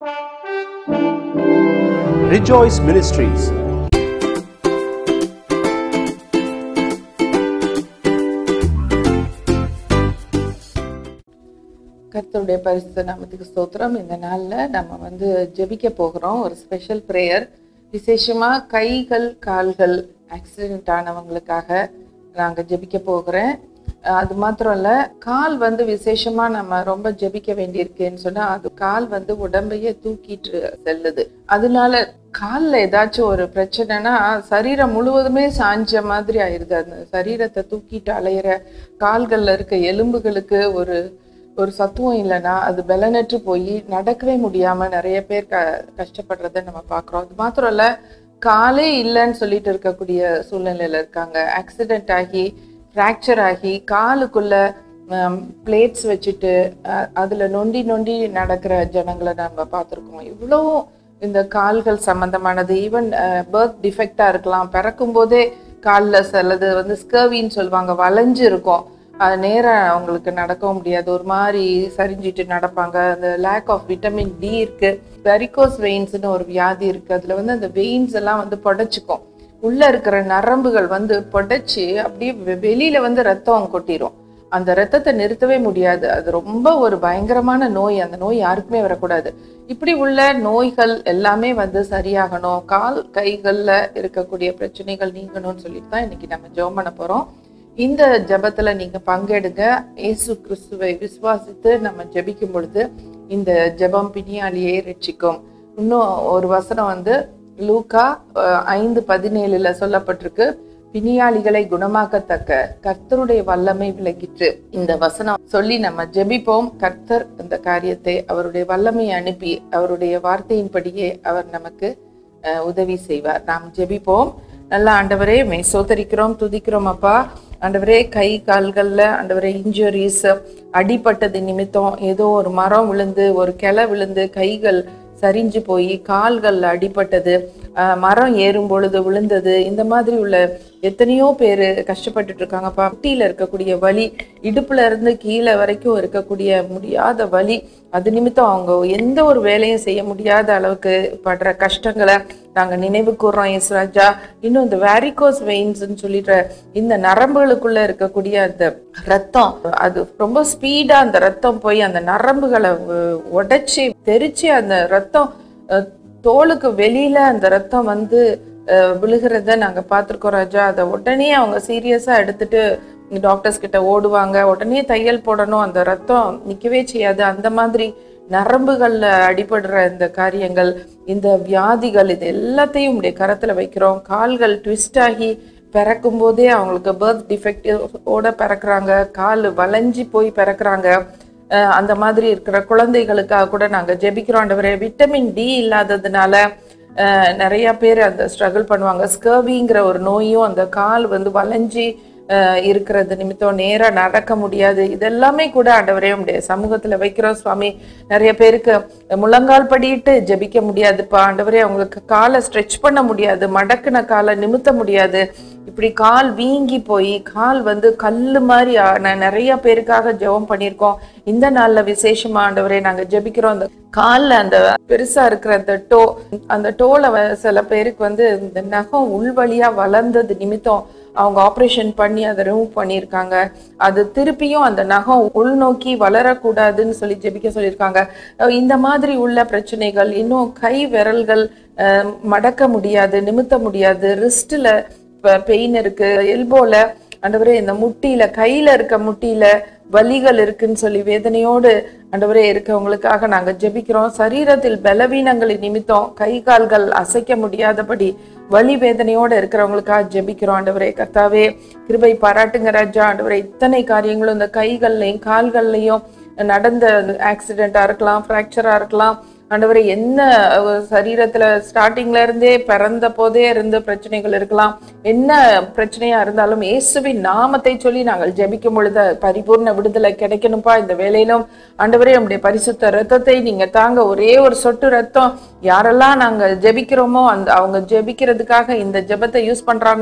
Rejoice Ministries. கர்த்தருடைய பரிசுத்த நாமத்துக்கு ஸ்தோத்திரம் இந்த நாளில் நம்ம வந்து ஜெபிக்க போகிறோம் ஒரு ஸ்பெஷல் ப்ரேயர் விசேஷமாக கைகள் கால்கள் ஆக்சிடென்ட் ஆனவங்களுக்காக நாங்கள் ஜெபிக்க போகிறேன் அஹ் அது மாத்திரம் இல்லை கால் வந்து விசேஷமாக நம்ம ரொம்ப ஜெபிக்க வேண்டியிருக்கேன்னு சொன்னால் அது கால் வந்து உடம்பையே தூக்கிட்டு செல்லுது அதனால காலில் ஏதாச்சும் ஒரு பிரச்சனைனா சரீரம் முழுவதுமே சாஞ்ச மாதிரி ஆயிடுது அந்த சரீரத்தை தூக்கிட்டு அலையிற கால்களில் இருக்க எலும்புகளுக்கு ஒரு ஒரு சத்துவம் இல்லைன்னா அது பலனற்று போய் நடக்கவே முடியாம நிறைய பேர் க கஷ்டப்படுறத நம்ம பார்க்குறோம் அது மாத்திரம் இல்ல காலே இல்லைன்னு சொல்லிட்டு இருக்கக்கூடிய சூழ்நிலையில இருக்காங்க ஆக்சிடென்ட் ஆகி ஃப்ராக்சர் ஆகி காலுக்குள்ள பிளேட்ஸ் வச்சுட்டு அஹ், அதுல நொண்டி நொண்டி நடக்கிற ஜனங்களை நம்ம பார்த்துருக்கோம் இவ்வளவும் இந்த கால்கள் சம்பந்தமானது ஈவன் பர்த் டிஃபெக்டா இருக்கலாம் பிறக்கும் போதே காலில் சிலது வந்து ஸ்கர்வின்னு சொல்லுவாங்க வளைஞ்சு இருக்கும் அது நேராக அவங்களுக்கு நடக்கவும் முடியாது ஒரு மாதிரி சரிஞ்சிட்டு நடப்பாங்க அந்த லேக் ஆஃப் விட்டமின் டி இருக்கு வெரிகோஸ் வெயின்ஸ்னு ஒரு வியாதி இருக்கு அதுல வந்து அந்த வெயின்ஸ் எல்லாம் வந்து புடைச்சிக்கும் உள்ள இருக்கிற நரம்புகள் வந்து புடைச்சி அப்படியே வெ- வெளியில வந்து ரத்தம் கொட்டிரும் அந்த ரத்தத்தை நிறுத்தவே முடியாது அது ரொம்ப ஒரு பயங்கரமான நோய் அந்த நோய் யாருக்குமே வரக்கூடாது இப்படி உள்ள நோய்கள் எல்லாமே வந்து சரியாகணும் கால் கைகள்ல இருக்கக்கூடிய பிரச்சனைகள் நீங்கணும்னு சொல்லிட்டு தான் இன்னைக்கு நம்ம ஜெபம் பண்ண போறோம் இந்த ஜெபத்துல நீங்க பங்கெடுங்க இயேசு கிறிஸ்துவை விசுவாசித்து நம்ம ஜெபிக்கும் பொழுது இந்த ஜெபம் பிணியாளியை ரட்சிக்கும் இன்னும் ஒரு வசனம் வந்து லூக்கா அஹ், ஐந்து பதினேழுல சொல்லப்பட்டிருக்கு பிணியாளிகளை குணமாக்கத்தக்க கர்த்தருடைய வல்லமை விளங்கிற்று இந்த வசனம் சொல்லி நம்ம ஜெபிப்போம் கர்த்தர் இந்த காரியத்தை அவருடைய வல்லமையை அனுப்பி அவருடைய வார்த்தையின்படியே அவர் நமக்கு அஹ், உதவி செய்வார் நாம் ஜெபிப்போம் நல்ல ஆண்டவரே மெய் சோதரிக்கிறோம் துதிக்கிறோம் அப்பா ஆண்டவரே கை கால்கள்ல ஆண்டவரே இன்ஜுரிஸ் அடிபட்டது நிமித்தம் ஏதோ ஒரு மரம் விழுந்து ஒரு கிளை விழுந்து கைகள் சரிஞ்சு போய் கால்கள்ல அடிபட்டது அஹ், மரம் ஏறும் பொழுது விழுந்தது இந்த மாதிரி உள்ள எத்தனையோ பேர் கஷ்டப்பட்டுட்டு இருக்காங்கப்பா முட்டியில இருக்கக்கூடிய வலி இடுப்புல இருந்து கீழே வரைக்கும் இருக்கக்கூடிய முடியாத வலி அது நிமித்தம் அவங்க எந்த ஒரு வேலையும் செய்ய முடியாத அளவுக்கு படுற கஷ்டங்களை நாங்க நினைவு கூர்றோம் எஸ் ராஜா இன்னும் இந்த வேரிகோஸ் வெயின்ஸ்னு சொல்லிடுற இந்த நரம்புகளுக்குள்ள இருக்கக்கூடிய அந்த ரத்தம் அது ரொம்ப ஸ்பீடா அந்த ரத்தம் போய் அந்த நரம்புகளை உடைச்சி தெரிச்சு அந்த ரத்தம் அஹ், தோலுக்கு வெளியில அந்த ரத்தம் வந்து அஹ், விழுகிறத நாங்க பார்த்திருக்கோம் ராஜா அதை உடனே அவங்க சீரியஸா எடுத்துட்டு டாக்டர்ஸ் கிட்ட ஓடுவாங்க உடனே தையல் போடணும் அந்த ரத்தம் நிக்கவே செய்யாது அந்த மாதிரி நரம்புகள்ல அடிபடுற இந்த காரியங்கள் இந்த வியாதிகள் இது எல்லாத்தையும் உடைய கரத்துல வைக்கிறோம் கால்கள் ட்விஸ்ட் ஆகி பிறக்கும் போதே அவங்களுக்கு பர்த் டிஃபெக்ட் ஓட பிறக்குறாங்க கால் வளைஞ்சி போய் பிறக்குறாங்க அஹ் அந்த மாதிரி இருக்கிற குழந்தைகளுக்காக கூட நாங்க ஜெபிக்கிறோம் ஆண்டவரே விட்டமின் டி இல்லாததுனால அஹ் நிறைய பேர் அந்த ஸ்ட்ரகிள் பண்ணுவாங்க ஸ்கர்விங்கிற ஒரு நோயும் அந்த கால் வந்து வளைஞ்சி அஹ் இருக்கிறது நிமித்தம் நேரா நடக்க முடியாது இதெல்லாமே கூட ஆண்டவரே உடைய சமூகத்துல வைக்கிறோம் சுவாமி நிறைய பேருக்கு முழங்கால் படியிட்டு ஜெபிக்க முடியாதுப்பா ஆண்டவரே அவங்களுக்கு காலை ஸ்ட்ரெச் பண்ண முடியாது மடக்குன காலை நிமித்த முடியாது இப்படி கால் வீங்கி போய் கால் வந்து கல்லு மாதிரி ஆன நிறைய பேருக்காக ஜெபம் பண்ணியிருக்கோம் இந்த நாள்ல விசேஷமா ஆண்டவரே நாங்க ஜெபிக்கிறோம் அந்த கால்ல அந்த பெருசா இருக்கிற அந்த டோ அந்த டோல வ- சில பேருக்கு வந்து இந்த நகம் உள்வழியா வளர்ந்தது நிமித்தம் அவங்க ஆப்ரேஷன் பண்ணி அதை ரிமூவ் பண்ணியிருக்காங்க அது திருப்பியும் அந்த நகம் உள்நோக்கி வளரக்கூடாதுன்னு சொல்லி ஜெபிக்க சொல்லியிருக்காங்க அஹ் இந்த மாதிரி உள்ள பிரச்சனைகள் இன்னும் கை விரல்கள் அஹ், மடக்க முடியாது நிமித்த முடியாது ரிஸ்ட்ல பெயின் இருக்கு எல்போல ஆண்டவரே இந்த முட்டியில கையில இருக்க முட்டியில வலிகள் இருக்குன்னு சொல்லி வேதனையோடு ஆண்டவரே இருக்கவங்களுக்காக நாங்க ஜெபிக்கிறோம் சரீரத்தில் பலவீனங்களின் நிமித்தம் கை கால்கள் அசைக்க முடியாதபடி வலி வேதனையோட இருக்கிறவங்களுக்காக ஜெபிக்கிறோம் ஆண்டவரே கர்த்தாவே கிருபை பாராட்டுங்க ராஜா ஆண்டவரே இத்தனை காரியங்களும் இந்த கைகள்லையும் கால்கள்லையும் நடந்த ஆக்சிடென்ட்டா இருக்கலாம் ஃப்ராக்சரா இருக்கலாம் ஆண்டவரே என்ன அஹ், சரீரத்துல ஸ்டார்டிங்ல இருந்தே பிறந்த போதே இருந்த பிரச்சனைகள் இருக்கலாம் என்ன பிரச்சனையா இருந்தாலும் இயேசுவின் நாமத்தை சொல்லி நாங்கள் ஜெபிக்கும் பொழுது பரிபூர்ண விடுதலை கிடைக்கணும்ப்பா இந்த வேலையிலும் ஆண்டவரே நம்முடைய பரிசுத்த ரத்தத்தை நீங்க தாங்க ஒரே ஒரு சொட்டு ரத்தம் யாரெல்லாம் நாங்க ஜெபிக்கிறோமோ அந்த அவங்க ஜெபிக்கிறதுக்காக இந்த ஜெபத்தை யூஸ் பண்றாங்களோ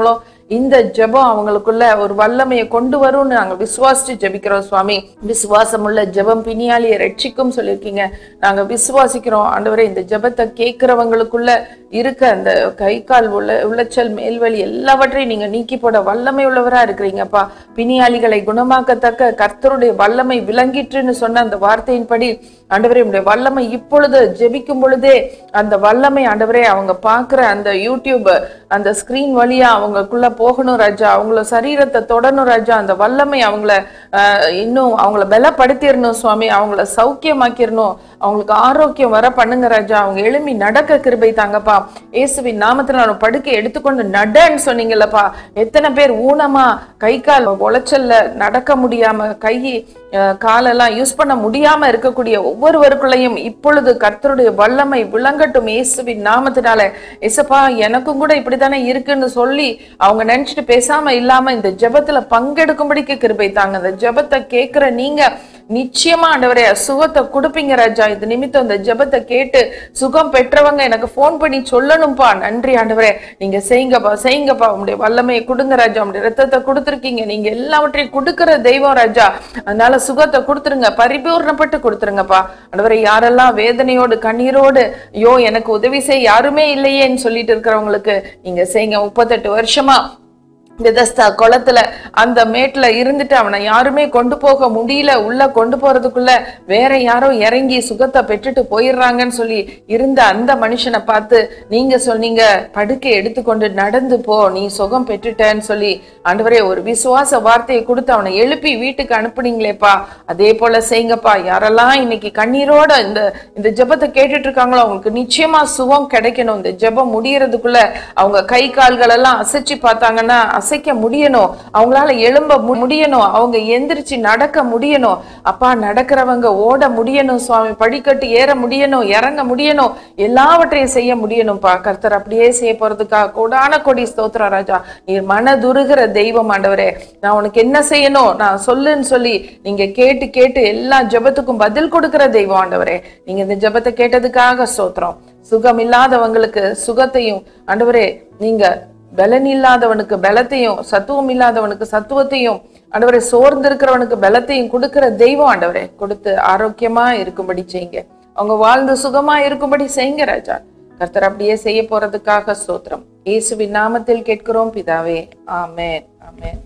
இந்த ஜெபம் அவங்களுக்குள்ள ஒரு வல்லமையை கொண்டு வரும்னு நாங்க விசுவாசிச்சு ஜெபிக்கிறோம் சுவாமி விசுவாசம் உள்ள ஜெபம் பிணியாளியை ரட்சிக்கும் சொல்லியிருக்கீங்க நாங்க விசுவாசிக்கிறோம் ஆண்டவரே இந்த ஜெபத்தை கேட்கிறவங்களுக்குள்ள இருக்க அந்த கை கால் உள்ள உள்ளச்சல் மேல்வலி எல்லாவற்றையும் நீங்க நீக்கி போட வல்லமை உள்ளவரா இருக்கிறீங்கப்பா பிணியாளிகளை குணமாக்கத்தக்க கர்த்தருடைய வல்லமை விளங்கிற்றுன்னு சொன்ன அந்த வார்த்தையின்படி ஆண்டவரே உடைய வல்லமை இப்பொழுது ஜெபிக்கும் பொழுதே அந்த வல்லமை ஆண்டவரே அவங்க பார்க்குற அந்த யூடியூப் அந்த ஸ்கிரீன் வழியா அவங்களுக்குள்ள போகணும் ராஜா அவங்கள சரீரத்தை தொடணும் ராஜா அந்த வல்லமை அவங்கள ஆஹ், இன்னும் அவங்கள பலப்படுத்திடணும் சுவாமி அவங்கள சௌக்கியமாக்கிடணும் அவங்களுக்கு ஆரோக்கியம் வர பண்ணுங்க ராஜா அவங்க எழும்பி நடக்க கிருபை தாங்கப்பா இயேசுவின் நாமத்துல நான் படுக்கை எடுத்துக்கொண்டு நடன்னு சொன்னீங்கல்லப்பா எத்தனை பேர் ஊனமா கை கால் உளைச்சல்ல நடக்க முடியாம கை அஹ், காலெல்லாம் யூஸ் பண்ண முடியாம இருக்கக்கூடிய ஒவ்வொருவருக்குள்ளேயும் இப்பொழுது கர்த்தருடைய வல்லமை விளங்கட்டும் இயேசுவின் நாமத்தினால இசப்பா எனக்கும் கூட இப்படித்தானே இருக்குன்னு சொல்லி அவங்க நினைச்சிட்டு பேசாம இல்லாம இந்த ஜெபத்துல பங்கெடுக்கும்படிக்கு கிருபை தாங்க இந்த ஜெபத்தை கேட்கிற நீங்க நிச்சயமா ஆண்டவரே சுகத்தை கொடுப்பீங்க ராஜா இது நிமித்தம் இந்த ஜெபத்தை கேட்டு சுகம் பெற்றவங்க எனக்கு ஃபோன் பண்ணி சொல்லணும்ப்பா நன்றி ஆண்டவரே நீங்க செய்யுங்கப்பா செய்யுங்கப்பா உங்களுடைய வல்லமையை கொடுங்க ராஜா உங்களுடைய ரத்தத்தை கொடுத்துருக்கீங்க நீங்க எல்லாவற்றையும் கொடுக்கிற தெய்வம் ராஜா அதனால சுகத்தை கொடுத்துருங்க பரிபூர்ணப்பட்டு கொடுத்துருங்கப்பா ஆண்டவரே யாரெல்லாம் வேதனையோடு கண்ணீரோடு ஐயோ எனக்கு உதவி செய்ய யாருமே இல்லையேன்னு சொல்லிட்டு இருக்கிறவங்களுக்கு நீங்க செய்யுங்க முப்பத்தெட்டு வருஷமா பெதஸ்தா குளத்துல அந்த மேட்ல இருந்துட்டு அவனை யாருமே கொண்டு போக முடியல உள்ள கொண்டு போறதுக்குள்ள வேற யாரோ இறங்கி சுகத்தை பெற்றுட்டு போயிடுறாங்கன்னு சொல்லி இருந்த அந்த மனுஷனை பார்த்து நீங்க சொன்னீங்க படுக்கை எடுத்துக்கொண்டு நடந்து போ நீ சுகம் பெற்றுட்டேன்னு சொல்லி ஆண்டவரே ஒரு விசுவாச வார்த்தையை கொடுத்து அவனை எழுப்பி வீட்டுக்கு அனுப்புனீங்களேப்பா அதே போல செய்யுங்கப்பா யாரெல்லாம் இன்னைக்கு கண்ணீரோட இந்த இந்த ஜெபத்தை கேட்டுட்டு இருக்காங்களோ அவங்களுக்கு நிச்சயமா சுகம் கிடைக்கணும் இந்த ஜெபம் முடியறதுக்குள்ள அவங்க கை கால்கள் எல்லாம் அசைச்சு பார்த்தாங்கன்னா அசைக்க முடியணும் அவங்களால எழும்ப மு- முடியணும் அவங்க எந்திரிச்சு நடக்க முடியணும் அப்பா நடக்கிறவங்க ஓட முடியணும் சுவாமி படிக்கட்டு ஏற முடியணும் இறங்க முடியணும் எல்லாவற்றையும் செய்ய முடியணும்ப்பா கர்த்தர் அப்படியே செய்ய போறதுக்காக கோடான கொடி ஸ்தோத்திரம் ராஜா நீர் மனதுருகிற தெய்வம் ஆண்டவரே நான் உனக்கு என்ன செய்யணும் நான் சொல்லுன்னு சொல்லி நீங்க கேட்டு கேட்டு எல்லா ஜெபத்துக்கும் பதில் கொடுக்கிற தெய்வம் ஆண்டவரே நீங்க இந்த ஜெபத்தை கேட்டதுக்காக ஸ்தோத்திரம் சுகம் இல்லாதவங்களுக்கு சுகத்தையும் ஆண்டவரே நீங்க பலன் இல்லாதவனுக்கு பலத்தையும் சத்துவம் இல்லாதவனுக்கு சத்துவத்தையும் ஆண்டவரே சோர்ந்து இருக்கிறவனுக்கு பலத்தையும் கொடுக்கிற தெய்வம் ஆண்டவரே கொடுத்து ஆரோக்கியமா இருக்கும்படி செய்யுங்க அவங்க வாழ்ந்து சுகமா இருக்கும்படி செய்யுங்க ராஜா கர்த்தர் அப்படியே செய்ய போறதுக்காக ஸ்தோத்திரம் இயேசுவின் நாமத்தில் கேட்கிறோம் பிதாவே ஆமென் ஆமென்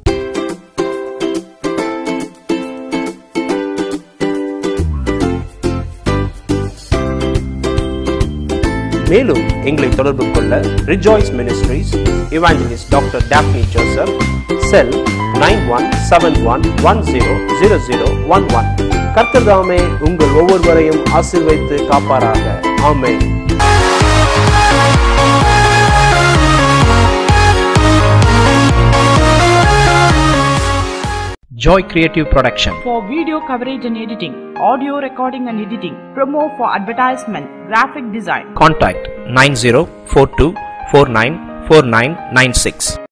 மேலும் எங்களை தொடர்பு கொள்ள rejoice ministries evangelist doctor Daphne Joseph cell nine one seven one one zero zero zero one one கர்த்தர்தாமே உங்கள் ஒவ்வொருவரையும் ஆசீர்வைத்து காப்பாராக ஆமென் Joy Creative Production. for video coverage and editing, audio recording and editing, promo for advertisement, graphic design. Contact 9042494996.